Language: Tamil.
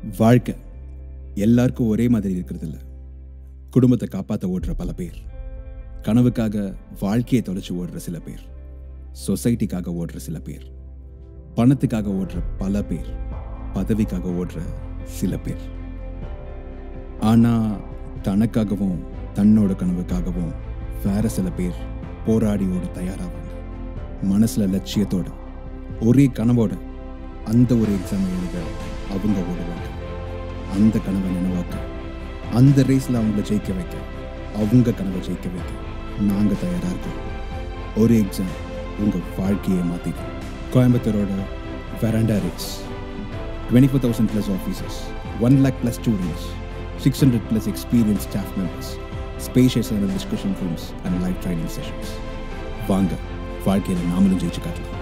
வாழ்க்கை எல்லாருக்கும் ஒரே மாதிரி இருக்கிறது இல்ல குடும்பத்தை காப்பாற்ற ஓடுற பல பேர் கனவுக்காக வாழ்க்கையை தொலைச்சு ஓடுற சில பேர் சொசைட்டிக்காக ஓடுற சில பேர் பணத்துக்காக ஓடுற பல பேர் பதவிக்காக ஓடுற சில பேர் ஆனா தனக்காகவும் தன்னோட கனவுக்காகவும் வேற சில பேர் போராடி ஓட தயாராவாங்க மனசுல லட்சியத்தோட ஒரே கனவோட அந்த ஒரு எக்ஸாம் எழுத அவங்க ஓடுவாங்க அந்த கனவை நினைவாக்க அந்த ரேஸ்ல அவங்கள ஜெயிக்க வைக்க அவங்க கனவை ஜெயிக்க வைக்க நாங்க தயாரா இருக்கோம் ஒரு எக்ஸாம் உங்க வாழ்க்கையை மாத்திக்கும் கோயம்புத்தூரோட Veranda Race twenty four thousand plus officers one lakh plus students six hundred plus experience staff members ஸ்பேஷியஸான discussion rooms and live training sessions வாங்க வாழ்க்கையில் நாமளும் ஜெயிச்சு காட்டலாம்